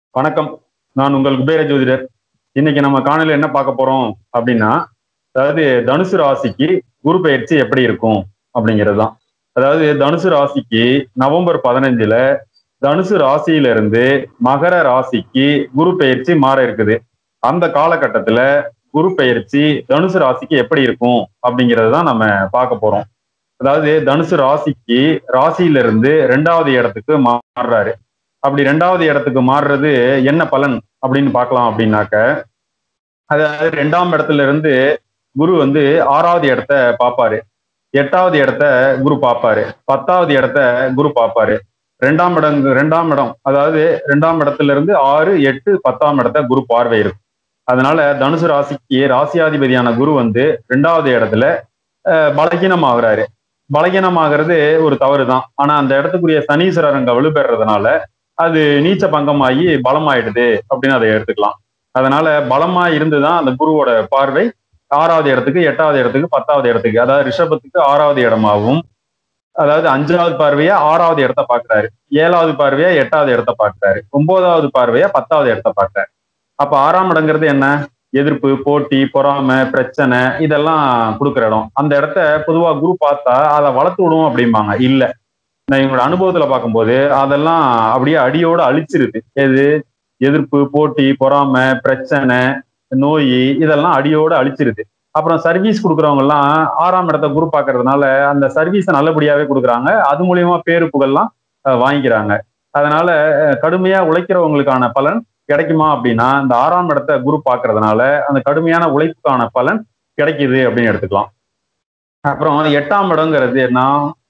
வணக்கம் நான் உங்கள் குபேர ஜோதிடர் இன்னைக்கு நம்ம காணொலியில் என்ன பார்க்க போறோம் அப்படின்னா அதாவது தனுசு ராசிக்கு குரு பயிற்சி எப்படி இருக்கும் அப்படிங்கிறது தான் அதாவது தனுசு ராசிக்கு நவம்பர் பதினஞ்சுல தனுசு ராசியில இருந்து மகர ராசிக்கு குரு பயிற்சி மாற இருக்குது அந்த காலகட்டத்துல குரு பயிற்சி தனுசு ராசிக்கு எப்படி இருக்கும் அப்படிங்கிறது தான் நம்ம பார்க்க போறோம் அதாவது தனுசு ராசிக்கு ராசியில இருந்து ரெண்டாவது இடத்துக்கு மாறுறாரு அப்படி ரெண்டாவது இடத்துக்கு மாறுறது என்ன பலன் அப்படின்னு பார்க்கலாம் அப்படின்னாக்க அதாவது ரெண்டாம் இடத்துல இருந்து குரு வந்து ஆறாவது இடத்த பார்ப்பாரு எட்டாவது இடத்த குரு பார்ப்பாரு பத்தாவது இடத்த குரு பார்ப்பாரு ரெண்டாம் இடம் ரெண்டாம் இடம் அதாவது ரெண்டாம் இடத்துல இருந்து ஆறு எட்டு பத்தாம் இடத்த குரு பார்வை இருக்கும் அதனால தனுசு ராசிக்கு ராசியாதிபதியான குரு வந்து ரெண்டாவது இடத்துல பலகீனமாகறாரு பலகீனமாகிறது ஒரு தவறு தான் ஆனா அந்த இடத்துக்குரிய சனீஸ்வரர் அங்க வலுப்பெறதுனால அது நீச்ச பங்கமாகி பலமாயிடுது அப்படின்னு அதை எடுத்துக்கலாம் அதனால பலமா இருந்துதான் அந்த குருவோட பார்வை ஆறாவது இடத்துக்கு எட்டாவது இடத்துக்கு பத்தாவது இடத்துக்கு அதாவது ரிஷபத்துக்கு ஆறாவது இடமாகவும் அதாவது அஞ்சாவது பார்வையா ஆறாவது இடத்த பாக்குறாரு ஏழாவது பார்வையா எட்டாவது இடத்த பாக்குறாரு ஒன்பதாவது பார்வையா பத்தாவது இடத்த பாக்குறாரு அப்ப ஆறாம் இடங்கிறது என்ன எதிர்ப்பு போட்டி பொறாமை பிரச்சனை இதெல்லாம் கொடுக்குற இடம் அந்த இடத்த பொதுவா குரு பார்த்தா அதை வளர்த்து விடுவோம் அப்படிம்பாங்க இல்ல நான் எங்களோட அனுபவத்துல பார்க்கும்போது அதெல்லாம் அப்படியே அடியோட அழிச்சிருது எது எதிர்ப்பு போட்டி பொறாமை பிரச்சனை நோய் இதெல்லாம் அடியோட அழிச்சிருது அப்புறம் சர்வீஸ் கொடுக்குறவங்க எல்லாம் ஆறாம் இடத்த குரு பாக்குறதுனால அந்த சர்வீஸை நல்லபடியாவே கொடுக்குறாங்க அது மூலியமா பேரு புகழ்லாம் வாங்கிக்கிறாங்க அதனால கடுமையா உழைக்கிறவங்களுக்கான பலன் கிடைக்குமா அப்படின்னா இந்த ஆறாம் இடத்த குரு பாக்குறதுனால அந்த கடுமையான உழைப்புக்கான பலன் கிடைக்குது அப்படின்னு எடுத்துக்கலாம் அப்புறம் எட்டாம் இடங்கிறது என்ன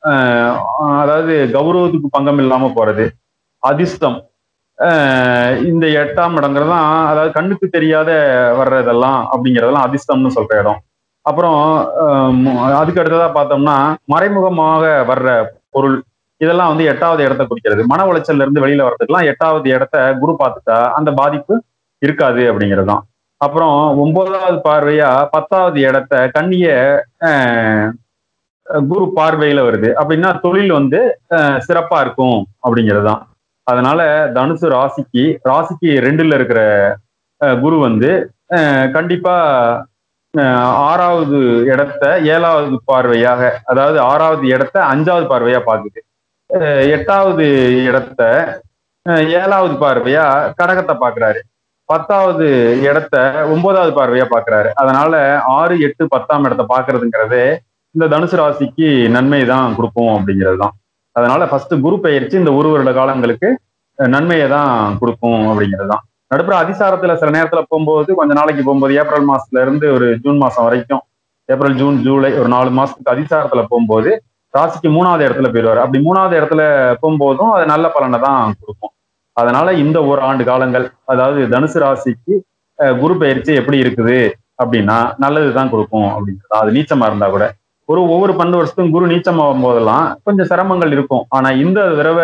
அதாவது கௌரவத்துக்கு பங்கம் இல்லாம போறது அதிர்ஷ்டம் இந்த எட்டாம் இடங்கிறது தான் அதாவது கண்ணுக்கு தெரியாத வர்றதெல்லாம் அப்படிங்கிறதெல்லாம் அதிர்ஷ்டம்னு சொல்ற இடம் அப்புறம் அதுக்கு அடுத்ததா பார்த்தோம்னா மறைமுகமாக வர்ற பொருள் இதெல்லாம் வந்து எட்டாவது இடத்த குறிக்கிறது மன உளைச்சல்ல இருந்து வெளியில வர்றதுக்கெல்லாம் எட்டாவது இடத்த குரு பார்த்துட்டா அந்த பாதிப்பு இருக்காது அப்படிங்கிறது தான் அப்புறம் ஒன்பதாவது பார்வையா பத்தாவது இடத்த கண்ணிய குரு பார்வையில வருது அப்படின்னா தொழில் வந்து சிறப்பா இருக்கும் அப்படிங்கிறது தான் அதனால தனுசு ராசிக்கு ராசிக்கு ரெண்டுல இருக்கிற குரு வந்து கண்டிப்பா ஆறாவது இடத்த ஏழாவது பார்வையாக அதாவது ஆறாவது இடத்த அஞ்சாவது பார்வையா பார்க்குது எட்டாவது இடத்த ஏழாவது பார்வையா கடகத்தை பாக்குறாரு பத்தாவது இடத்த ஒன்பதாவது பார்வையா பாக்குறாரு அதனால ஆறு எட்டு பத்தாம் இடத்த பாக்குறதுங்கிறது இந்த தனுசு ராசிக்கு நன்மை தான் கொடுக்கும் அப்படிங்கிறது தான் அதனால ஃபர்ஸ்ட் குரு பயிற்சி இந்த ஒரு வருட காலங்களுக்கு நன்மையை தான் கொடுக்கும் அப்படிங்கிறது தான் நடுப்புற அதிசாரத்துல சில நேரத்துல போகும்போது கொஞ்ச நாளைக்கு போகும்போது ஏப்ரல் மாசத்துல இருந்து ஒரு ஜூன் மாசம் வரைக்கும் ஏப்ரல் ஜூன் ஜூலை ஒரு நாலு மாசத்துக்கு அதிசாரத்துல போகும்போது ராசிக்கு மூணாவது இடத்துல போயிடுவார் அப்படி மூணாவது இடத்துல போகும்போதும் அது நல்ல பலனை தான் கொடுக்கும் அதனால இந்த ஒரு ஆண்டு காலங்கள் அதாவது தனுசு ராசிக்கு குரு பயிற்சி எப்படி இருக்குது அப்படின்னா நல்லது தான் கொடுக்கும் அப்படிங்கிறது அது நீச்சமா இருந்தா கூட ஒரு ஒவ்வொரு பன்னெண்டு வருஷத்துக்கும் குரு நீச்சமாகும் போதெல்லாம் கொஞ்சம் சிரமங்கள் இருக்கும் ஆனா இந்த தடவை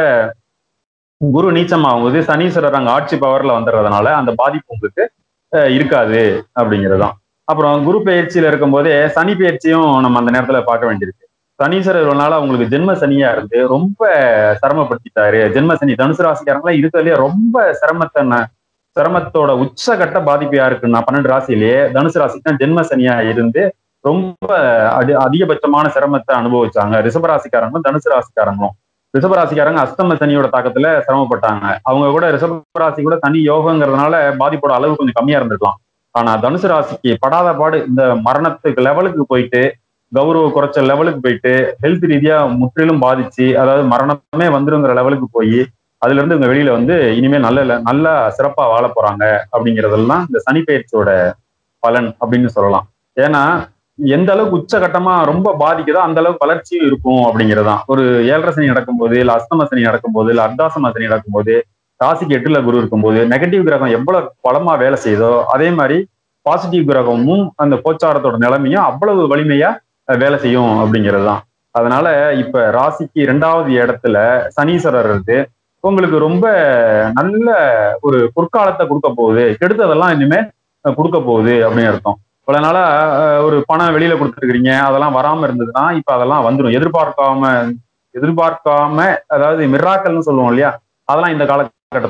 குரு நீச்சமாகும்போது சனீஸ்வரர் அங்க ஆட்சி பவர்ல வந்துடுறதுனால அந்த பாதிப்பு உங்களுக்கு இருக்காது அப்படிங்கிறது தான் அப்புறம் குரு பயிற்சியில இருக்கும் போதே சனி பயிற்சியும் நம்ம அந்த நேரத்துல பார்க்க வேண்டியிருக்கு சனீஸ்வரர்னால அவங்களுக்கு ஜென்ம சனியா இருந்து ரொம்ப சிரமப்படுத்திட்டாரு ஜென்ம சனி தனுசு ராசிக்காரங்களாம் இருக்கிறதுலயே ரொம்ப சிரமத்தை சிரமத்தோட உச்சகட்ட பாதிப்பு யாருக்குன்னா பன்னெண்டு ராசியிலேயே தனுசு ராசிக்கு தான் ஜென்ம சனியா இருந்து ரொம்ப அடி அதிகபட்சமான சிரமத்தை அனுபவிச்சாங்க ரிஷபராசிக்காரங்களும் தனுசு ராசிக்காரங்களும் ரிஷபராசிக்காரங்க அஸ்தம சனியோட தாக்கத்துல சிரமப்பட்டாங்க அவங்க கூட ரிஷபராசி கூட தனி யோகங்கிறதுனால பாதிப்போட அளவு கொஞ்சம் கம்மியா இருந்திருக்கலாம் ஆனா தனுசு ராசிக்கு படாத பாடு இந்த மரணத்துக்கு லெவலுக்கு போயிட்டு கௌரவ குறைச்ச லெவலுக்கு போயிட்டு ஹெல்த் ரீதியா முற்றிலும் பாதிச்சு அதாவது மரணமே வந்துருங்கிற லெவலுக்கு போய் அதுல இருந்து இவங்க வெளியில வந்து இனிமேல் நல்ல நல்லா சிறப்பா வாழ போறாங்க அப்படிங்கிறதெல்லாம் இந்த சனி பயிற்சியோட பலன் அப்படின்னு சொல்லலாம் ஏன்னா எந்த அளவுக்கு உச்சகட்டமா ரொம்ப பாதிக்குதோ அந்த அளவுக்கு வளர்ச்சியும் இருக்கும் அப்படிங்கிறதான் ஒரு ஏழரை சனி நடக்கும்போது இல்ல அஸ்தம சனி நடக்கும்போது இல்ல அர்த்தாசம சனி நடக்கும்போது ராசிக்கு எட்டுல குரு இருக்கும்போது நெகட்டிவ் கிரகம் எவ்வளவு பலமா வேலை செய்யுதோ அதே மாதிரி பாசிட்டிவ் கிரகமும் அந்த கோச்சாரத்தோட நிலைமையும் அவ்வளவு வலிமையா வேலை செய்யும் அப்படிங்கிறது தான் அதனால இப்ப ராசிக்கு இரண்டாவது இடத்துல சனீஸ்வரர் இருக்கு உங்களுக்கு ரொம்ப நல்ல ஒரு பொற்காலத்தை கொடுக்க போகுது கெடுத்ததெல்லாம் இனிமே கொடுக்க போகுது அப்படின்னு அர்த்தம் இவ்வளவு நாளா ஒரு பணம் வெளியில கொடுத்துருக்கீங்க அதெல்லாம் வராம இருந்ததுன்னா இப்ப அதெல்லாம் வந்துடும் எதிர்பார்க்காம எதிர்பார்க்காம அதாவது மிராக்கல்னு சொல்லுவோம் இல்லையா அதெல்லாம் இந்த காலகட்டத்துல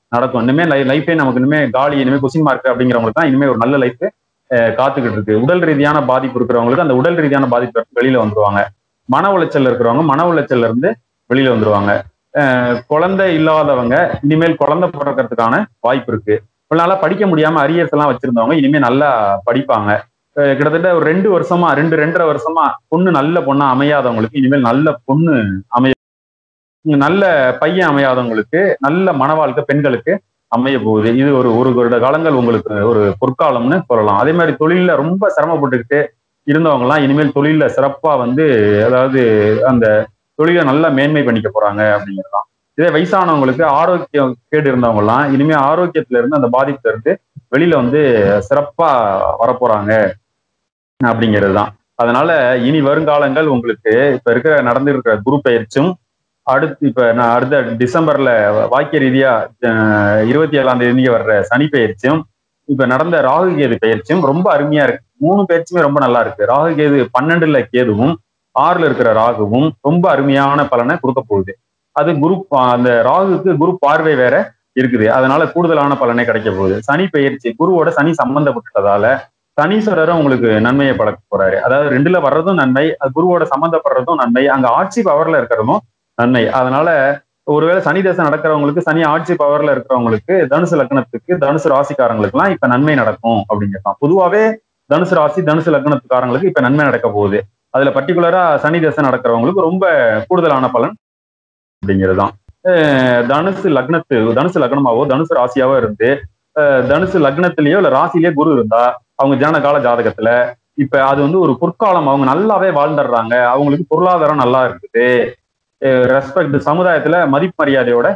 நடக்கும் இனிமே லைஃபே நமக்கு இனிமே காலி இனிமே கொஸ்டின் மார்க் அப்படிங்கிறவங்களுக்கு தான் இனிமே ஒரு நல்ல லைஃப் காத்துக்கிட்டு இருக்கு உடல் ரீதியான பாதிப்பு இருக்கிறவங்களுக்கு அந்த உடல் ரீதியான பாதிப்பு வெளியில வந்துருவாங்க மன உளைச்சல் இருக்கிறவங்க மன உளைச்சல்ல இருந்து வெளியில வந்துருவாங்க அஹ் குழந்தை இல்லாதவங்க இனிமேல் குழந்தை பிறக்கிறதுக்கான வாய்ப்பு இருக்கு இவ்வளவு நாளா படிக்க முடியாம அரியர்ஸ் எல்லாம் வச்சிருந்தவங்க இனிமே நல்லா படிப்பாங்க அஹ் கிட்டத்தட்ட ஒரு ரெண்டு வருஷமா ரெண்டு ரெண்டரை வருஷமா பொண்ணு நல்ல பொண்ணா அமையாதவங்களுக்கு இனிமேல் நல்ல பொண்ணு அமைய நல்ல பையன் அமையாதவங்களுக்கு நல்ல மன வாழ்க்கை பெண்களுக்கு அமைய போகுது இது ஒரு ஒரு வருட காலங்கள் உங்களுக்கு ஒரு பொற்காலம்னு சொல்லலாம் அதே மாதிரி தொழில்ல ரொம்ப சிரமப்பட்டுக்கிட்டு இருந்தவங்க எல்லாம் இனிமேல் தொழில்ல சிறப்பா வந்து அதாவது அந்த தொழிலை நல்லா மேன்மை பண்ணிக்க போறாங்க அப்படிங்கிறதான் இதே வயசானவங்களுக்கு ஆரோக்கியம் கேடு இருந்தவங்க எல்லாம் இனிமே ஆரோக்கியத்துல இருந்து அந்த பாதிப்புல இருந்து வெளியில வந்து சிறப்பா வரப்போறாங்க அப்படிங்கிறது தான் அதனால இனி வருங்காலங்கள் உங்களுக்கு இப்ப இருக்கிற நடந்துட்டு இருக்கிற குரு பயிற்சியும் அடுத்து இப்ப நான் அடுத்த டிசம்பர்ல வாக்கிய ரீதியா அஹ், இருபத்தி ஏழாம் தேதி வர்ற சனி பயிற்சியும் இப்ப நடந்த ராகு கேது பயிற்சியும் ரொம்ப அருமையா இருக்கு மூணு பயிற்சியுமே ரொம்ப நல்லா இருக்கு ராகு கேது பன்னெண்டுல கேதுவும் ஆறுல இருக்கிற ராகுவும் ரொம்ப அருமையான பலனை கொடுக்க போகுது அது குரு பா- அந்த ராகுக்கு குரு பார்வை வேற இருக்குது அதனால கூடுதலான பலனே கிடைக்க போகுது சனி பயிற்சி குருவோட சனி சம்பந்தப்பட்டதால சனீஸ்வரரும் உங்களுக்கு நன்மையை பழக்க போறாரு அதாவது ரெண்டுல வர்றதும் நன்மை அது குருவோட சம்பந்தப்படுறதும் நன்மை அங்க ஆட்சி பவர்ல இருக்கிறதும் நன்மை அதனால ஒருவேளை சனி தசை நடக்கிறவங்களுக்கு சனி ஆட்சி பவர்ல இருக்கிறவங்களுக்கு தனுசு லக்னத்துக்கு தனுசு ராசிக்காரங்களுக்கு எல்லாம் இப்ப நன்மை நடக்கும் அப்படிங்கிறதான் பொதுவாவே தனுசு ராசி தனுசு லக்னத்துக்காரங்களுக்கு இப்ப நன்மை நடக்க போகுது அதுல பர்டிகுலரா சனி தசை நடக்கிறவங்களுக்கு ரொம்ப கூடுதலான பலன் அப்படிங்கிறது தான் தனுசு லக்னத்து தனுசு லக்னமாவோ தனுசு ராசியாவோ இருந்து அஹ் தனுசு லக்னத்திலேயோ இல்ல ராசிலேயோ குரு இருந்தா அவங்க ஜனன கால ஜாதகத்துல இப்ப அது வந்து ஒரு பொற்காலம் அவங்க நல்லாவே வாழ்ந்துடுறாங்க அவங்களுக்கு பொருளாதாரம் நல்லா இருக்குது ரெஸ்பெக்ட் சமுதாயத்துல மதிப்பு மரியாதையோட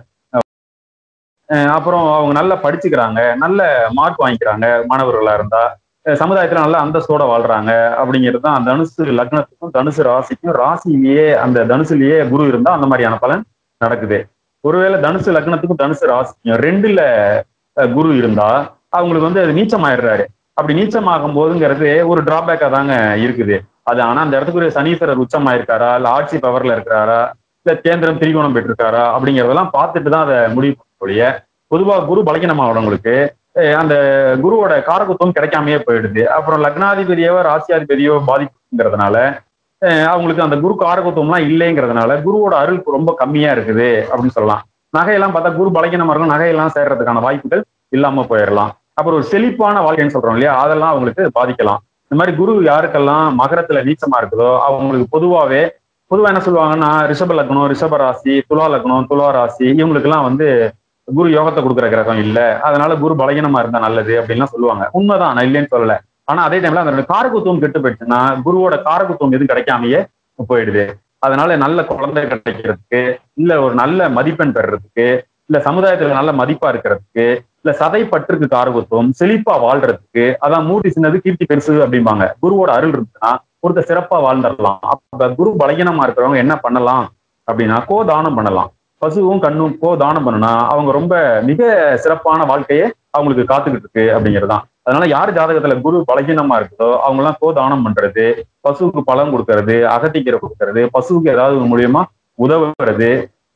அஹ் அப்புறம் அவங்க நல்லா படிச்சுக்கிறாங்க நல்ல மார்க் வாங்கிக்கிறாங்க மாணவர்களா இருந்தா அஹ் சமுதாயத்துல நல்ல அந்தஸ்தோட வாழ்றாங்க அப்படிங்கிறது தான் தனுசு லக்னத்துக்கும் தனுசு ராசிக்கும் ராசியிலேயே அந்த தனுசுலயே குரு இருந்தா அந்த மாதிரியான பலன் நடக்குது ஒருவேளை தனுசு லக்னத்துக்கும் தனுசு ராசிக்கும் ரெண்டுல அஹ் குரு இருந்தா அவங்களுக்கு வந்து அது நீச்சம் ஆயிடுறாரு அப்படி நீச்சமாகும் போதுங்கிறது ஒரு டிராபேக்கா தாங்க இருக்குது அது ஆனா அந்த இடத்துக்குரிய சனீஸ்வரர் உச்சமாயிருக்காரா இல்ல ஆட்சி பவர்ல இருக்கிறாரா இல்ல கேந்திரம் திரிகோணம் பெற்றிருக்காரா அப்படிங்கறதெல்லாம் பார்த்துட்டு தான் அதை முடிவு பண்ணக்கூடிய பொதுவா குரு பலகீனமானவங்களுக்கு அஹ் அந்த குருவோட காரகத்துவம் கிடைக்காமயே போயிடுது அப்புறம் லக்னாதிபதியோ ராசியாதிபதியோ பாதிப்புங்கிறதுனால அஹ் அவங்களுக்கு அந்த குரு காரகத்துவம்லாம் இல்லைங்கிறதுனால குருவோட அருள் ரொம்ப கம்மியா இருக்குது அப்படின்னு சொல்லலாம் நகையெல்லாம் பார்த்தா குரு பலகீனமா இருக்கும் நகையெல்லாம் சேர்றதுக்கான வாய்ப்புகள் இல்லாம போயிடலாம் அப்புறம் ஒரு செழிப்பான வாழ்க்கைன்னு சொல்றோம் இல்லையா அதெல்லாம் அவங்களுக்கு பாதிக்கலாம் இந்த மாதிரி குரு யாருக்கெல்லாம் மகரத்துல நீச்சமா இருக்குதோ அவங்களுக்கு பொதுவாவே பொதுவா என்ன சொல்லுவாங்கன்னா ரிஷப லக்னம் ரிஷப ராசி துலா லக்னம் துலா ராசி இவங்களுக்கெல்லாம் வந்து குரு யோகத்தை கொடுக்குற கிரகம் இல்ல அதனால குரு பலகீனமா இருந்தா நல்லது அப்படின்லாம் சொல்லுவாங்க உண்மைதான் நான் இல்லைன்னு சொல்லல ஆனா அதே டைம்ல அந்த ரெண்டு காரகுத்துவம் கெட்டு போயிடுச்சுன்னா குருவோட காரகுத்துவம் எதுவும் கிடைக்காமயே போயிடுது அதனால நல்ல குழந்தை கிடைக்கிறதுக்கு இல்ல ஒரு நல்ல மதிப்பெண் பெறறதுக்கு இல்ல சமுதாயத்துல நல்ல மதிப்பா இருக்கிறதுக்கு இல்ல சதை பற்றுக்கு காரகத்துவம் செழிப்பா வாழ்றதுக்கு அதான் மூர்த்தி சின்னது கீர்த்தி பெருசு அப்படிம்பாங்க குருவோட அருள் இருந்துச்சுன்னா ஒருத்தர் சிறப்பா வாழ்ந்துடலாம் அப்ப குரு பலகீனமா இருக்கிறவங்க என்ன பண்ணலாம் அப்படின்னா கோ தானம் பண்ணலாம் பசுவும் கண்ணும் கோ தானம் பண்ணுனா அவங்க ரொம்ப மிக சிறப்பான வாழ்க்கையே அவங்களுக்கு காத்துக்கிட்டு இருக்கு அப்படிங்கிறதுதான் அதனால யார் ஜாதகத்துல குரு பலகீனமா இருக்குதோ அவங்க எல்லாம் கோ தானம் பண்றது பசுவுக்கு பழம் கொடுக்கறது அகத்திக்கீரை கொடுக்கறது பசுவுக்கு ஏதாவது மூலியமா உதவுறது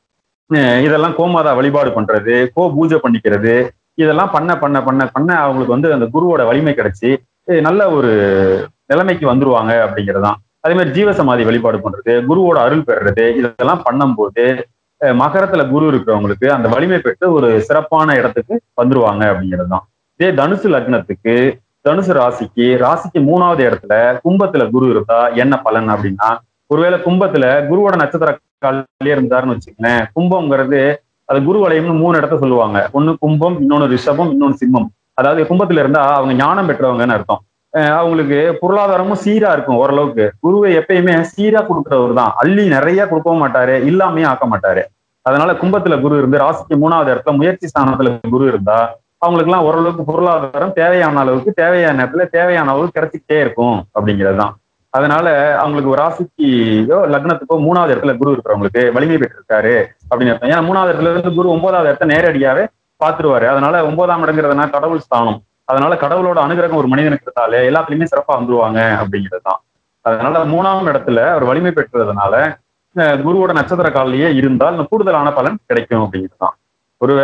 அஹ் இதெல்லாம் கோமாதா வழிபாடு பண்றது கோ பூஜை பண்ணிக்கிறது இதெல்லாம் பண்ண பண்ண பண்ண பண்ண அவங்களுக்கு வந்து அந்த குருவோட வலிமை கிடைச்சி அஹ் நல்ல ஒரு நிலைமைக்கு வந்துருவாங்க அப்படிங்கிறதுதான் அதே மாதிரி ஜீவசமாதி வழிபாடு பண்றது குருவோட அருள் பெறுறது இதெல்லாம் பண்ணும்போது அஹ் மகரத்துல குரு இருக்கிறவங்களுக்கு அந்த வலிமை பெற்று ஒரு சிறப்பான இடத்துக்கு வந்துருவாங்க அப்படிங்கிறது தான் இதே தனுசு லக்னத்துக்கு தனுசு ராசிக்கு ராசிக்கு மூணாவது இடத்துல கும்பத்துல குரு இருந்தா என்ன பலன் அப்படின்னா ஒருவேளை கும்பத்துல குருவோட நட்சத்திர காலிலே இருந்தாருன்னு வச்சுக்கோங்களேன் கும்பம்ங்கிறது அது குரு வளையம்னு மூணு இடத்த சொல்லுவாங்க ஒண்ணு கும்பம் இன்னொன்னு ரிஷபம் இன்னொன்னு சிம்மம் அதாவது கும்பத்துல இருந்தா அவங்க ஞானம் பெற்றவங்கன்னு அர்த்தம் அஹ் அவங்களுக்கு பொருளாதாரமும் சீரா இருக்கும் ஓரளவுக்கு குருவை எப்பயுமே சீரா கொடுக்குறவர் தான் அள்ளி நிறைய கொடுக்கவும் மாட்டாரு இல்லாமையும் ஆக்க மாட்டாரு அதனால கும்பத்துல குரு இருந்து ராசிக்கு மூணாவது இடத்துல முயற்சி ஸ்தானத்துல குரு இருந்தா அவங்களுக்கு எல்லாம் ஓரளவுக்கு பொருளாதாரம் தேவையான அளவுக்கு தேவையான நேரத்துல தேவையான அளவுக்கு கிடைச்சிக்கிட்டே இருக்கும் அப்படிங்கிறது தான் அதனால அவங்களுக்கு ஒரு ராசிக்கோ லக்னத்துக்கோ மூணாவது இடத்துல குரு இருக்கிறவங்களுக்கு வலிமை பெற்றிருக்காரு அப்படின்னு அர்த்தம் ஏன்னா மூணாவது இடத்துல இருந்து குரு ஒன்பதாவது இடத்த நேரடியாவே பாத்துருவாரு அதனால ஒன்பதாம் இடங்கிறதுனா கடவுள் ஸ்தானம் அதனால கடவுளோட அனுகிரகம் ஒரு மனிதனுக்கு இருந்தாலே எல்லாத்துலயுமே சிறப்பா வந்துருவாங்க அப்படிங்கிறது தான் அதனால மூணாம் இடத்துல அவர் வலிமை பெற்றதுனால அஹ் குருவோட நட்சத்திர காலிலேயே இருந்தால் இன்னும் கூடுதலான பலன் கிடைக்கும் அப்படிங்கிறது தான் ஒருவேளை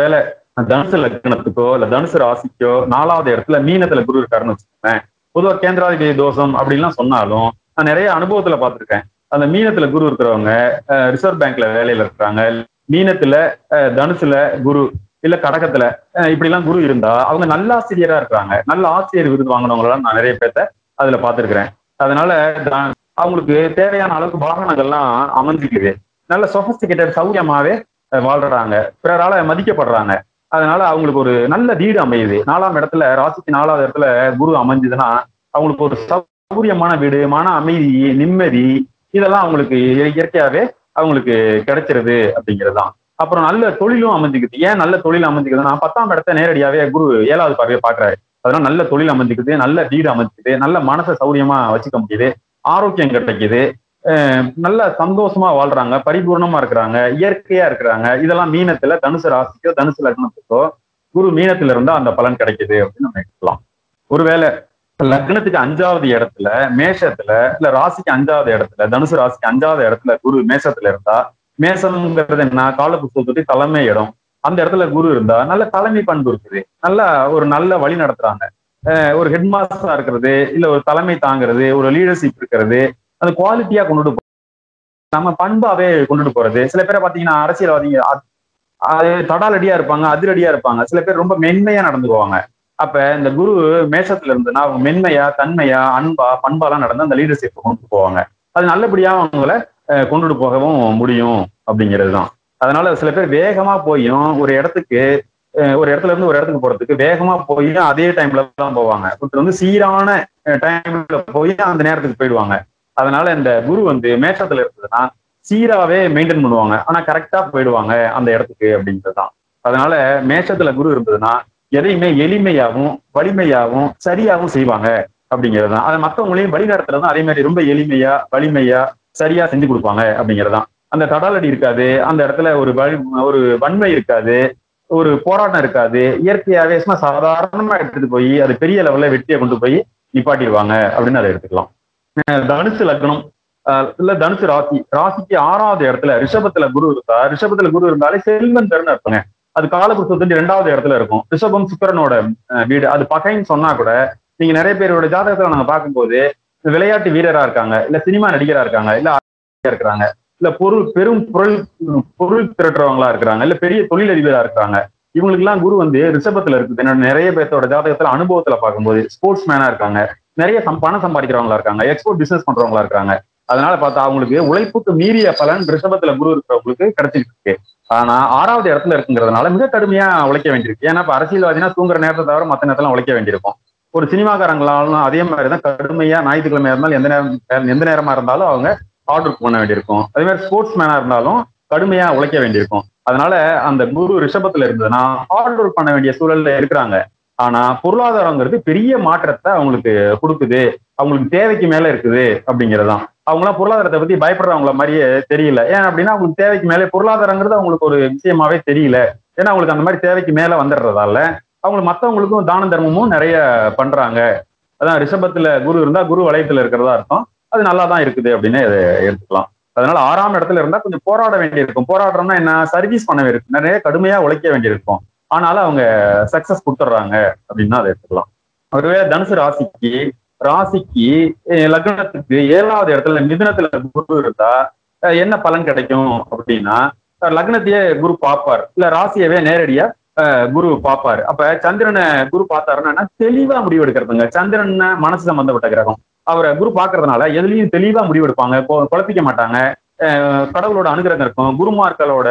தனுசு லக்னத்துக்கோ இல்ல தனுசு ராசிக்கோ நாலாவது இடத்துல மீனத்துல குரு இருக்காருன்னு வச்சுக்கோங்க பொதுவா கேந்திராதிபதி தோஷம் அப்படின்லாம் சொன்னாலும் நான் நிறைய அனுபவத்துல பார்த்திருக்கேன் அந்த மீனத்துல குரு இருக்கிறவங்க ரிசர்வ் பேங்க்ல வேலையில இருக்கிறாங்க மீனத்துல அஹ், தனுசுல குரு இல்ல கடகத்துல அஹ், இப்படி எல்லாம் குரு இருந்தா அவங்க நல்ல ஆசிரியரா இருக்கிறாங்க நல்ல ஆசிரியர் விருது வாங்கினவங்களாம் நான் நிறைய பேர்த்த அதுல பார்த்திருக்கிறேன் அதனால த- அவங்களுக்கு தேவையான அளவுக்கு வாகனங்கள்லாம் அமைஞ்சிக்குது நல்ல சொபஸ்டிகேட்டட் சௌரியமாவே அஹ், வாழ்றாங்க பிறரால மதிக்கப்படுறாங்க அதனால அவங்களுக்கு ஒரு நல்ல வீடு அமையுது நாலாம் இடத்துல ராசிக்கு நாலாவது இடத்துல குரு அமைஞ்சதுன்னா அவங்களுக்கு ஒரு சௌரியமான வீடு மன அமைதி நிம்மதி இதெல்லாம் அவங்களுக்கு இய- இயற்கையாவே அவங்களுக்கு கிடைச்சிருது அப்படிங்கிறது தான் அப்புறம் நல்ல தொழிலும் அமைஞ்சுக்குது ஏன் நல்ல தொழில் அமைஞ்சுக்குதுன்னா பத்தாம் இடத்த நேரடியாவே குரு ஏழாவது பார்வையை பாக்குறாரு அதனால நல்ல தொழில் அமைஞ்சுக்குது நல்ல வீடு அமைஞ்சுக்குது நல்ல மனசை சௌரியமா வச்சுக்க முடியுது ஆரோக்கியம் கிடைக்குது அஹ் நல்ல சந்தோஷமா வாழ்றாங்க பரிபூர்ணமா இருக்கிறாங்க இயற்கையா இருக்கிறாங்க இதெல்லாம் மீனத்துல தனுசு ராசிக்கோ தனுசு லக்னத்துக்கோ குரு மீனத்துல இருந்தா அந்த பலன் கிடைக்குது அப்படின்னு நம்ம எடுக்கலாம் ஒருவேளை லக்னத்துக்கு அஞ்சாவது இடத்துல மேஷத்துல இல்ல ராசிக்கு அஞ்சாவது இடத்துல தனுசு ராசிக்கு அஞ்சாவது இடத்துல குரு மேஷத்துல இருந்தா மேசம்ங்கிறது என்ன காலபுஸ்தகத்துக்கு தலைமை இடம் அந்த இடத்துல குரு இருந்தா நல்ல தலைமை பண்பு இருக்குது நல்ல ஒரு நல்ல வழி நடத்துறாங்க அஹ் ஒரு ஹெட் மாஸ்டரா இருக்கிறது இல்ல ஒரு தலைமை தாங்கிறது ஒரு லீடர்ஷிப் இருக்கிறது அந்த குவாலிட்டியா கொண்டுட்டு போ- நம்ம பண்பாவே கொண்டுட்டு போறது சில பேரை பாத்தீங்கன்னா அரசியல்வாதிங்க அ- அது தடாலடியா இருப்பாங்க அதிரடியா இருப்பாங்க சில பேர் ரொம்ப மென்மையா நடந்துக்குவாங்க அப்ப இந்த குரு மேஷத்துல இருந்துன்னா அவங்க மென்மையா தன்மையா அன்பா பண்பாலாம் நடந்து அந்த லீடர்ஷிப் கொண்டு போவாங்க அது நல்லபடியா அவங்கள அஹ், கொண்டுட்டு போகவும் முடியும் அப்படிங்கிறது தான் அதனால சில பேர் வேகமா போயும் ஒரு இடத்துக்கு அஹ், ஒரு இடத்துல இருந்து ஒரு இடத்துக்கு போறதுக்கு வேகமா போய் அதே டைம்ல தான் போவாங்க ஒருத்தர் வந்து சீரான டைம்ல போய் அந்த நேரத்துக்கு போயிடுவாங்க அதனால இந்த குரு வந்து மேஷத்துல இருந்ததுன்னா சீராவே மெயின்டைன் பண்ணுவாங்க ஆனா கரெக்டா போயிடுவாங்க அந்த இடத்துக்கு அப்படின்றது தான் அதனால மேஷத்துல குரு இருந்ததுன்னா எதையுமே எளிமையாகவும் வலிமையாகவும் சரியாகவும் செய்வாங்க அப்படிங்கிறது தான் அதை மற்றவங்களையும் வழிநடத்துறது அதே மாதிரி ரொம்ப எளிமையா வலிமையா சரியா செஞ்சு கொடுப்பாங்க அப்படிங்கிறது தான் அந்த தடாலடி இருக்காது அந்த இடத்துல ஒரு வலி ஒரு வன்மை இருக்காது ஒரு போராட்டம் இருக்காது இயற்கையாவே சும்மா சாதாரணமா எடுத்துட்டு போய் அது பெரிய லெவல்ல வெட்டியை கொண்டு போய் நிப்பாட்டிடுவாங்க அப்படின்னு அதை எடுத்துக்கலாம் அஹ் தனுசு லக்னம் அஹ் இல்ல தனுசு ராசி ராசிக்கு ஆறாவது இடத்துல ரிஷபத்துல குரு இருக்கா ரிஷபத்துல குரு இருந்தாலே செல்வந்தர்னு இருப்பாங்க அது காலபுருஷத்துக்கு ரெண்டாவது இடத்துல இருக்கும் ரிஷபம் சுக்கரனோட அஹ், வீடு அது பகைன்னு சொன்னா கூட நீங்க நிறைய பேரோட ஜாதகத்துல நாங்க பார்க்கும்போது விளையாட்டு வீரரா இருக்காங்க இல்ல சினிமா நடிகரா இருக்காங்க இல்ல ஆசிரியரா இருக்கிறாங்க இல்ல பொருள் பெரும் பொருள் பொருள் திரட்டுறவங்களா இருக்கிறாங்க இல்ல பெரிய தொழிலதிபரா இருக்கிறாங்க இவங்களுக்கு எல்லாம் குரு வந்து ரிஷபத்துல இருக்குது என்னோட நிறைய பேர்த்தோட ஜாதகத்துல அனுபவத்துல பார்க்கும்போது ஸ்போர்ட்ஸ் மேனா இருக்காங்க நிறைய சம் பணம் சம்பாதிக்கிறவங்களா இருக்காங்க எக்ஸ்போர்ட் பிசினஸ் பண்றவங்களா இருக்காங்க அதனால பார்த்தா அவங்களுக்கு உழைப்புக்கு மீறிய பலன் ரிஷபத்துல குரு இருக்கிறவங்களுக்கு கிடைச்சிட்டு இருக்கு ஆனா ஆறாவது இடத்துல இருக்குங்கிறதுனால மிக கடுமையா உழைக்க வேண்டியிருக்கு ஏன்னா இப்ப அரசியல்வாதினா தூங்குற நேரத்தை தவிர மத்த நேரத்துல உழைக்க வேண்டியிருக்கும் ஒரு சினிமாக்காரங்களாலும் அதே மாதிரிதான் கடுமையா ஞாயிற்றுக்கிழமை இருந்தாலும் எந்த நேரம் எந்த நேரமா இருந்தாலும் அவங்க ஆர்டர் பண்ண வேண்டியிருக்கும் அதே மாதிரி ஸ்போர்ட்ஸ் மேனா இருந்தாலும் கடுமையா உழைக்க வேண்டியிருக்கும் அதனால அந்த குரு ரிஷபத்துல இருந்ததுன்னா ஹார்ட் ஒர்க் பண்ண வேண்டிய சூழல்ல இருக்கிறாங்க ஆனா பொருளாதாரங்கிறது பெரிய மாற்றத்தை அவங்களுக்கு கொடுக்குது அவங்களுக்கு தேவைக்கு மேல இருக்குது அப்படிங்கறதுதான் அவங்களாம் பொருளாதாரத்தை பத்தி பயப்படுறவங்கள மாதிரியே தெரியல ஏன் அப்படின்னா அவங்களுக்கு தேவைக்கு மேலே பொருளாதாரங்கிறது அவங்களுக்கு ஒரு விஷயமாவே தெரியல ஏன்னா அவங்களுக்கு அந்த மாதிரி தேவைக்கு மேல வந்துடுறதால அவங்க மத்தவங்களுக்கும் தான தர்மமும் நிறைய பண்றாங்க அதான் ரிஷபத்துல குரு இருந்தா குரு வலயத்துல இருக்கிறதா அர்த்தம் அது நல்லா தான் இருக்குது அப்படின்னு இதை எடுத்துக்கலாம் அதனால ஆறாம் இடத்துல இருந்தா கொஞ்சம் போராட வேண்டியிருக்கும் போராடுறோம்னா என்ன சர்வீஸ் பண்ண வேண்டியிருக்கும் நிறைய கடுமையா உழைக்க வேண்டியிருக்கும் ஆனாலும் அவங்க சக்சஸ் கொடுத்துட்றாங்க அப்படின்னு அதை எடுத்துக்கலாம் ஒருவேளை தனுசு ராசிக்கு ராசிக்கு அஹ், லக்னத்துக்கு ஏழாவது இடத்துல மிதுனத்துல குரு இருந்தா அஹ், என்ன பலன் கிடைக்கும் அப்படின்னா அஹ், லக்னத்தையே குரு பார்ப்பார் இல்ல ராசியவே நேரடியா அஹ், குரு பார்ப்பாரு அப்ப சந்திரனை குரு பார்த்தாருன்னா தெளிவா முடிவு எடுக்கிறதுங்க சந்திரன் மனசு சம்பந்தப்பட்ட கிரகம் அவரை குரு பார்க்கறதுனால எதுலயும் தெளிவா முடிவு எடுப்பாங்க கொ- குழப்பிக்க மாட்டாங்க அஹ், கடவுளோட அனுகிரகம் இருக்கும் குருமார்களோட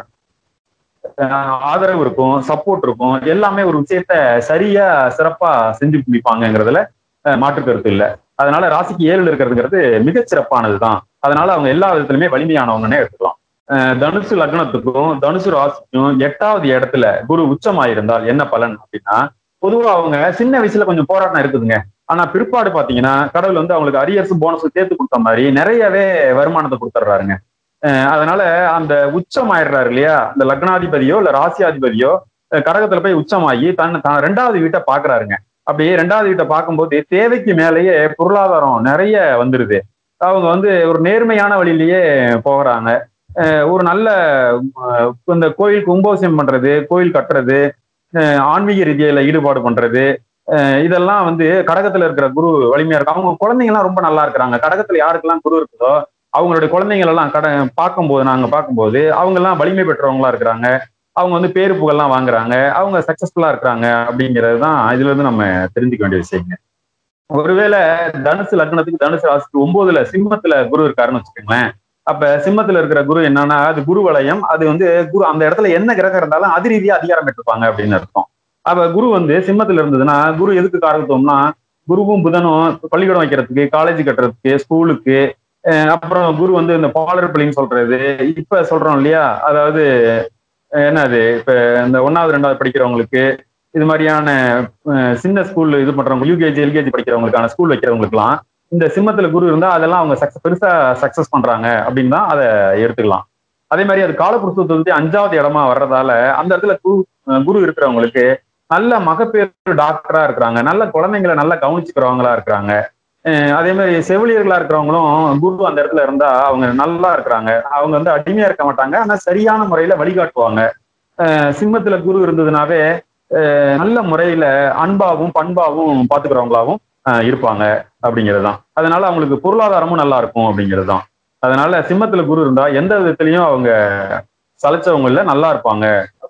அஹ், ஆதரவு இருக்கும் சப்போர்ட் இருக்கும் எல்லாமே ஒரு விஷயத்த சரியா சிறப்பா செஞ்சு முடிப்பாங்கங்கிறதுல அஹ், மாற்று கருத்து இல்ல அதனால ராசிக்கு ஏழுல இருக்கிறதுங்கிறது மிகச் சிறப்பானதுதான் அதனால அவங்க எல்லா விதத்திலுமே வலிமையானவங்கன்னே எடுத்துக்கலாம் அஹ், தனுசு லக்னத்துக்கும் தனுசு ராசிக்கும் எட்டாவது இடத்துல குரு உச்சமாயிருந்தால் என்ன பலன் அப்படின்னா பொதுவா அவங்க சின்ன வயசுல கொஞ்சம் போராட்டம் இருக்குதுங்க ஆனா பிற்பாடு பாத்தீங்கன்னா கடவுள் வந்து அவங்களுக்கு அரியர்ஸ் போனஸ் சேர்த்து கொடுத்த மாதிரி நிறையவே வருமானத்தை கொடுத்துட்றாருங்க அஹ் அதனால அந்த உச்சம் ஆயிடுறாரு இல்லையா இந்த லக்னாதிபதியோ இல்ல ராசியாதிபதியோ அஹ் கடகத்துல போய் உச்சமாகி தன் தான் ரெண்டாவது வீட்டை பாக்குறாருங்க அப்படியே ரெண்டாவது வீட்டை பார்க்கும்போது தேவைக்கு மேலேயே பொருளாதாரம் நிறைய வந்துருது அவங்க வந்து ஒரு நேர்மையான வழியிலேயே போகிறாங்க அஹ் ஒரு நல்ல அஹ் இந்த கோயில் கும்பாபிஷேகம் பண்றது கோயில் கட்டுறது அஹ் ஆன்மீக ரீதியில ஈடுபாடு பண்றது அஹ் இதெல்லாம் வந்து கடகத்துல இருக்கிற குரு வலிமையா இருக்கும் அவங்க குழந்தைங்க எல்லாம் ரொம்ப நல்லா இருக்கிறாங்க கடகத்துல யாருக்கெல்லாம் குரு இருக்குதோ அவங்களுடைய குழந்தைகள் எல்லாம் கட பார்க்கும்போது நாங்க பார்க்கும்போது அவங்க எல்லாம் வலிமை பெற்றவங்களா இருக்கிறாங்க அவங்க வந்து பேரு புகழ்லாம் வாங்குறாங்க அவங்க சக்சஸ்ஃபுல்லா இருக்கிறாங்க அப்படிங்கிறது தான் இதுல இருந்து நம்ம தெரிஞ்சுக்க வேண்டிய விஷயங்க ஒருவேளை தனுசு லக்னத்துக்கு தனுசு ராசிக்கு ஒன்பதுல சிம்மத்துல குரு இருக்காருன்னு வச்சுக்கோங்களேன் அப்ப சிம்மத்துல இருக்கிற குரு என்னன்னா அது குரு வளையம் அது வந்து குரு அந்த இடத்துல என்ன கிரகம் இருந்தாலும் அது ரீதியா அதிகாரம் பெற்றிருப்பாங்க அப்படின்னு அர்த்தம் அப்ப குரு வந்து சிம்மத்துல இருந்ததுன்னா குரு எதுக்கு காரகத்துவம்னா குருவும் புதனும் பள்ளிக்கூடம் வைக்கிறதுக்கு காலேஜ் கட்டுறதுக்கு ஸ்கூலுக்கு அஹ் அப்புறம் குரு வந்து இந்த பாலர் பள்ளின்னு சொல்றது இப்ப சொல்றோம் இல்லையா அதாவது அஹ் என்னது இப்ப இந்த ஒன்னாவது ரெண்டாவது படிக்கிறவங்களுக்கு இது மாதிரியான அஹ் சின்ன ஸ்கூல் இது பண்றவங்க யூகேஜி எல்கேஜி படிக்கிறவங்களுக்கான ஸ்கூல் வைக்கிறவங்களுக்குலாம் இந்த சிம்மத்துல குரு இருந்தா அதெல்லாம் அவங்க சக்சஸ் பெருசா சக்சஸ் பண்றாங்க அப்படின்னு தான் அதை எடுத்துக்கலாம் அதே மாதிரி அது காலப்புருஷத்துக்கு அஞ்சாவது இடமா வர்றதால அந்த இடத்துல குரு அஹ் குரு இருக்கிறவங்களுக்கு நல்ல மகப்பேறு டாக்டரா இருக்கிறாங்க நல்ல குழந்தைங்களை நல்லா கவனிச்சுக்கிறவங்களா இருக்கிறாங்க அஹ் அதே மாதிரி செவிலியர்களா இருக்கிறவங்களும் குரு அந்த இடத்துல இருந்தா அவங்க நல்லா இருக்கிறாங்க அவங்க வந்து அடிமையா இருக்க மாட்டாங்க ஆனா சரியான முறையில வழிகாட்டுவாங்க அஹ் சிம்மத்துல குரு இருந்ததுனாவே அஹ் நல்ல முறையில அன்பாவும் பண்பாவும் பாத்துக்கிறவங்களாவும் அஹ் இருப்பாங்க அப்படிங்கிறது தான் அதனால அவங்களுக்கு பொருளாதாரமும் நல்லா இருக்கும் அப்படிங்கிறது தான் அதனால சிம்மத்துல குரு இருந்தா எந்த விதத்திலையும் அவங்க சலைச்சவங்க இல்ல நல்லா இருப்பாங்க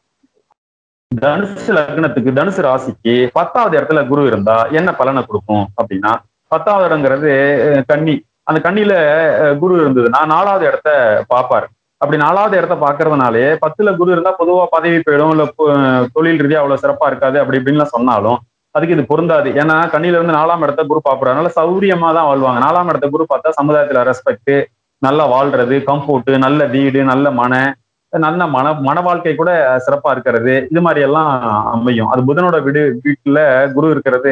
தனுசு லக்னத்துக்கு தனுசு ராசிக்கு பத்தாவது இடத்துல குரு இருந்தா என்ன பலனை கொடுக்கும் அப்படின்னா பத்தாவது இடங்கிறது அஹ், கன்னி அந்த கன்னியில அஹ், குரு இருந்ததுன்னா நாலாவது இடத்த பார்ப்பார் அப்படி நாலாவது இடத்த பாக்குறதுனாலே பத்துல குரு இருந்தா பொதுவா பதவி போயிடும் இல்ல பொ- தொழில் ரீதியா அவ்வளவு சிறப்பா இருக்காது அப்படி இப்படின்லாம் சொன்னாலும் அதுக்கு இது பொருந்தாது ஏன்னா கண்ணில இருந்து நாலாம் இடத்த குரு பாக்குறாரு அதனால சௌரியமா தான் வாழ்வாங்க நாலாம் இடத்த குரு பார்த்தா சமுதாயத்துல ரெஸ்பெக்ட் நல்லா வாழ்றது கம்ஃபோர்ட் நல்ல வீடு நல்ல மன நல்ல மன மன வாழ்க்கை கூட சிறப்பா இருக்கிறது இது மாதிரி எல்லாம் அமையும் அது புதனோட வீடு வீட்டுல குரு இருக்கிறது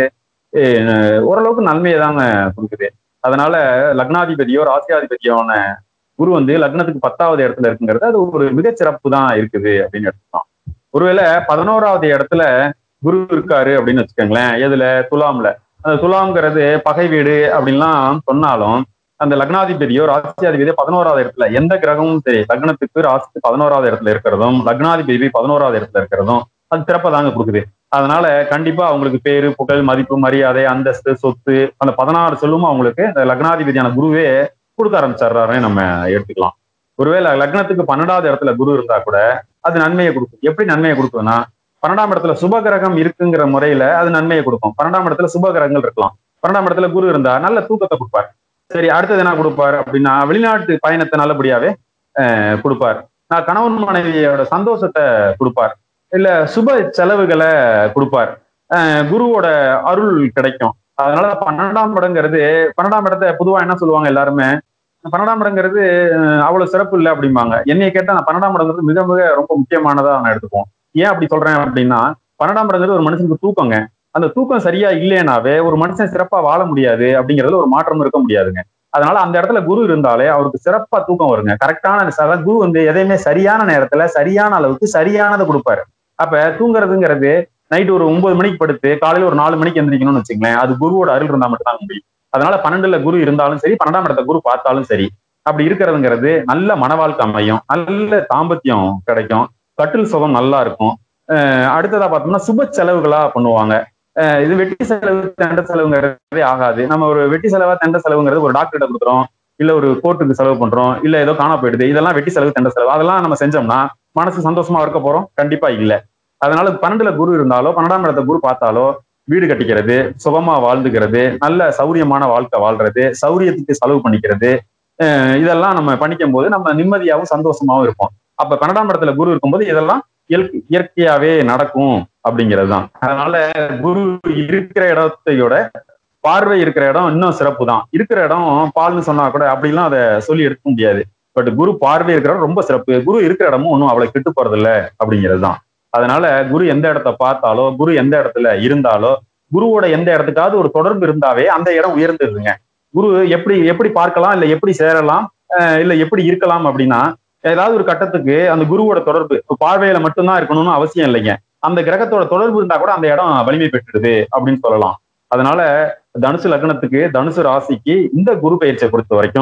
அஹ், ஓரளவுக்கு நன்மையை தாங்க கொடுக்குது அதனால லக்னாதிபதியோ ராசியாதிபதியோன குரு வந்து லக்னத்துக்கு பத்தாவது இடத்துல இருக்குங்கிறது அது ஒரு மிகச்சிறப்பு தான் இருக்குது அப்படின்னு எடுத்துக்கலாம் ஒருவேளை பதினோராவது இடத்துல குரு இருக்காரு அப்படின்னு வச்சுக்கோங்களேன் எதுல துலாம்ல அந்த துலாம்ங்கிறது பகை வீடு அப்படின்லாம் சொன்னாலும் அந்த லக்னாதிபதியோ ராசியாதிபதியோ பதினோராவது இடத்துல எந்த கிரகமும் சரி லக்னத்துக்கு ராசிக்கு பதினோராவது இடத்துல இருக்கிறதும் லக்னாதிபதி பதினோராவது இடத்துல இருக்கிறதும் அது சிறப்பை தாங்க கொடுக்குது அதனால கண்டிப்பா அவங்களுக்கு பேரு புகழ் மதிப்பு மரியாதை அந்தஸ்து சொத்து அந்த பதினாறு சொல்லும் அவங்களுக்கு இந்த லக்னாதிபதியான குருவே கொடுக்க ஆரம்பிச்சிடுறாருன்னு நம்ம எடுத்துக்கலாம் ஒருவேளை லக்னத்துக்கு பன்னெண்டாவது இடத்துல குரு இருந்தா கூட அது நன்மையை கொடுக்கும் எப்படி நன்மையை கொடுக்குதுன்னா பன்னெண்டாம் இடத்துல சுப கிரகம் இருக்குங்கிற முறையில அது நன்மையை கொடுக்கும் பன்னெண்டாம் இடத்துல சுப கிரகங்கள் இருக்கலாம் பன்னெண்டாம் இடத்துல குரு இருந்தா நல்ல தூக்கத்தை கொடுப்பார் சரி அடுத்தது என்ன கொடுப்பாரு அப்படின்னா வெளிநாட்டு பயணத்தை நல்லபடியாவே அஹ், கொடுப்பார் நான் கணவன் மனைவியோட சந்தோஷத்தை கொடுப்பார் இல்ல சுப செலவுகளை கொடுப்பார் அஹ், குருவோட அருள் கிடைக்கும் அதனால பன்னெண்டாம் இடங்கிறது பன்னெண்டாம் இடத்தை பொதுவா என்ன சொல்லுவாங்க எல்லாருமே பன்னெண்டாம் இடங்கிறது அஹ், அவ்வளவு சிறப்பு இல்லை அப்படிம்பாங்க என்னைய கேட்டா நான் பன்னெண்டாம் இடங்கிறது மிக மிக ரொம்ப முக்கியமானதா நான் எடுத்துப்போம் ஏன் அப்படி சொல்றேன் அப்படின்னா பன்னெண்டாம் இடங்கிறது ஒரு மனுஷனுக்கு தூக்கங்க அந்த தூக்கம் சரியா இல்லைனாவே ஒரு மனுஷன் சிறப்பா வாழ முடியாது அப்படிங்கறதுல ஒரு மாற்றம் இருக்க முடியாதுங்க அதனால அந்த இடத்துல குரு இருந்தாலே அவருக்கு சிறப்பா தூக்கம் வருங்க கரெக்டான அதாவது குரு வந்து எதையுமே சரியான நேரத்துல சரியான அளவுக்கு சரியானதை கொடுப்பாரு அப்ப தூங்குறதுங்கிறது நைட் ஒரு ஒன்பது மணிக்கு படுத்து காலையில ஒரு நாலு மணிக்கு எந்திரிக்கணும்னு வச்சுங்களேன் அது குருவோட அருள் இருந்தா மட்டும் தான் முடியும் அதனால பன்னெண்டுல குரு இருந்தாலும் சரி பன்னெண்டாம் இடத்த குரு பார்த்தாலும் சரி அப்படி இருக்கிறதுங்கிறது நல்ல மனவாழ்க்கை அமையும் நல்ல தாம்பத்தியம் கிடைக்கும் கட்டில் சுகம் நல்லா இருக்கும் அஹ் அடுத்ததா பார்த்தோம்னா சுப செலவுகளா பண்ணுவாங்க அஹ் இது வெட்டி செலவு தண்ட செலவுங்கிறதே ஆகாது நம்ம ஒரு வெட்டி செலவா தண்ட செலவுங்கிறது ஒரு டாக்டர்கிட்ட கொடுக்குறோம் இல்ல ஒரு கோர்ட்டுக்கு செலவு பண்றோம் இல்ல ஏதோ காண போயிடுது இதெல்லாம் வெட்டி செலவு தண்ட செலவு அதெல்லாம் நம்ம செஞ்சோம்னா மனசு சந்தோஷமா இருக்க போறோம் கண்டிப்பா இல்ல அதனால பன்னெண்டுல குரு இருந்தாலோ பன்னெண்டாம் இடத்த குரு பார்த்தாலோ வீடு கட்டிக்கிறது சுகமா வாழ்ந்துக்கிறது நல்ல சௌரியமான வாழ்க்கை வாழ்றது சௌரியத்துக்கு செலவு பண்ணிக்கிறது அஹ் இதெல்லாம் நம்ம பண்ணிக்கும் போது நம்ம நிம்மதியாகவும் சந்தோஷமாவும் இருப்போம் அப்ப பன்னெண்டாம் இடத்துல குரு இருக்கும்போது இதெல்லாம் இயற்கை இயற்கையாவே நடக்கும் அப்படிங்கிறது தான் அதனால குரு இருக்கிற இடத்தையோட பார்வை இருக்கிற இடம் இன்னும் சிறப்பு தான் இருக்கிற இடம் பால்னு சொன்னா கூட அப்படிலாம் அதை சொல்லி எடுக்க முடியாது பட் குரு பார்வை இருக்கிற இடம் ரொம்ப சிறப்பு குரு இருக்கிற இடமும் ஒன்றும் அவ்வளவு கெட்டு போறது இல்ல அப்படிங்கிறது தான் அதனால குரு எந்த இடத்த பார்த்தாலோ குரு எந்த இடத்துல இருந்தாலோ குருவோட எந்த இடத்துக்காவது ஒரு தொடர்பு இருந்தாவே அந்த இடம் உயர்ந்துருதுங்க குரு எப்படி எப்படி பார்க்கலாம் இல்ல எப்படி சேரலாம் அஹ் இல்ல எப்படி இருக்கலாம் அப்படின்னா ஏதாவது ஒரு கட்டத்துக்கு அந்த குருவோட தொடர்பு இப்ப பார்வையில மட்டும்தான் இருக்கணும்னு அவசியம் இல்லைங்க அந்த கிரகத்தோட தொடர்பு இருந்தா கூட அந்த இடம் வலிமை பெற்றுடுது அப்படின்னு சொல்லலாம் அதனால தனுசு லக்னத்துக்கு தனுசு ராசிக்கு இந்த குரு பயிற்சியை பொறுத்த வரைக்கும்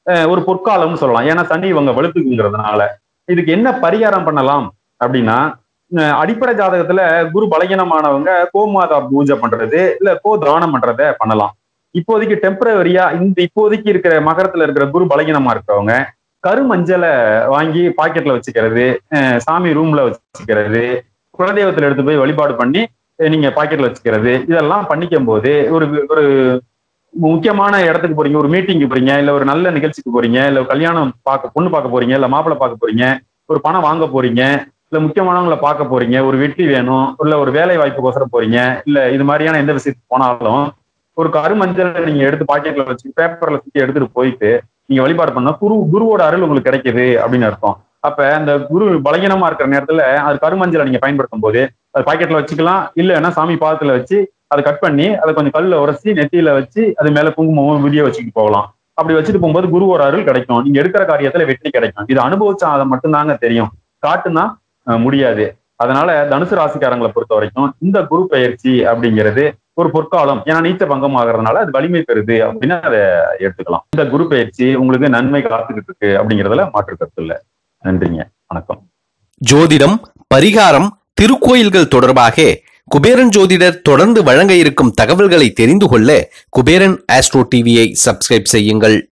அஹ், ஒரு பொற்காலம்னு சொல்லலாம் ஏன்னா சனி இவங்க வெளுத்துக்குங்கிறதுனால இதுக்கு என்ன பரிகாரம் பண்ணலாம் அப்படின்னா அஹ், அடிப்படை ஜாதகத்துல குரு பலகீனமானவங்க கோமாதா பூஜை பண்றது இல்ல கோ தானம் பண்றத பண்ணலாம் இப்போதைக்கு டெம்பரவரியா இந்த இப்போதைக்கு இருக்கிற மகரத்துல இருக்கிற குரு பலகீனமா இருக்கிறவங்க கருமஞ்சளை வாங்கி பாக்கெட்ல வச்சுக்கிறது அஹ், சாமி ரூம்ல வச்சுக்கிறது குலதெய்வத்துல எடுத்து போய் வழிபாடு பண்ணி அஹ், நீங்க பாக்கெட்ல வச்சுக்கிறது இதெல்லாம் பண்ணிக்கும் போது ஒரு ஒரு முக்கியமான இடத்துக்கு போறீங்க ஒரு மீட்டிங்க்கு போறீங்க இல்ல ஒரு நல்ல நிகழ்ச்சிக்கு போறீங்க இல்ல ஒரு கல்யாணம் பார்க்க பொண்ணு பார்க்க போறீங்க இல்ல மாப்பிள்ளை பார்க்க போறீங்க ஒரு பணம் வாங்க போறீங்க இல்ல முக்கியமானவங்களை பார்க்க போறீங்க ஒரு வெற்றி வேணும் இல்ல ஒரு வேலை வாய்ப்புக்கோசரம் போறீங்க இல்ல இது மாதிரியான எந்த விஷயத்துக்கு போனாலும் ஒரு கருமஞ்சள் நீங்க எடுத்து பாக்கெட்ல வச்சு பேப்பர்ல சுத்தி எடுத்துட்டு போயிட்டு நீங்க வழிபாடு பண்ணா குரு குருவோட அருள் உங்களுக்கு கிடைக்குது அப்படின்னு அர்த்தம் அப்ப அந்த குரு பலகீனமா இருக்கிற நேரத்துல அது கருமஞ்சளை நீங்க பயன்படுத்தும் போது அது பாக்கெட்ல வச்சுக்கலாம் இல்லைன்னா சாமி பாதத்துல வச்சு அதை கட் பண்ணி அதை கொஞ்சம் கல்ல உரசி நெத்தியில வச்சு அது மேல குங்குமமும் விதிய வச்சுட்டு போகலாம் அப்படி வச்சுட்டு போகும்போது குருவோட அருள் கிடைக்கும் நீங்க எடுக்கிற காரியத்துல வெற்றி கிடைக்கும் இது அனுபவிச்சா அதை மட்டும்தாங்க தெரியும் காட்டுனா அஹ், முடியாது அதனால தனுசு ராசிக்காரங்களை பொறுத்த வரைக்கும் இந்த குரு பயிற்சி அப்படிங்கிறது ஒரு பொற்காலம் ஏன்னா நீச்ச பங்கம் ஆகிறதுனால அது வலிமை பெறுது அப்படின்னு அதை எடுத்துக்கலாம் இந்த குரு பயிற்சி உங்களுக்கு நன்மை காத்துக்கிட்டு இருக்கு அப்படிங்கிறதுல மாற்று கருத்து இல்லை நன்றிங்க வணக்கம் ஜோதிடம் பரிகாரம் திருக்கோயில்கள் தொடர்பாக குபேரன் ஜோதிடர் தொடர்ந்து வழங்க இருக்கும் தகவல்களை தெரிந்து கொள்ள குபேரன் ஆஸ்ட்ரோ டிவியை சப்ஸ்கிரைப் செய்யுங்கள்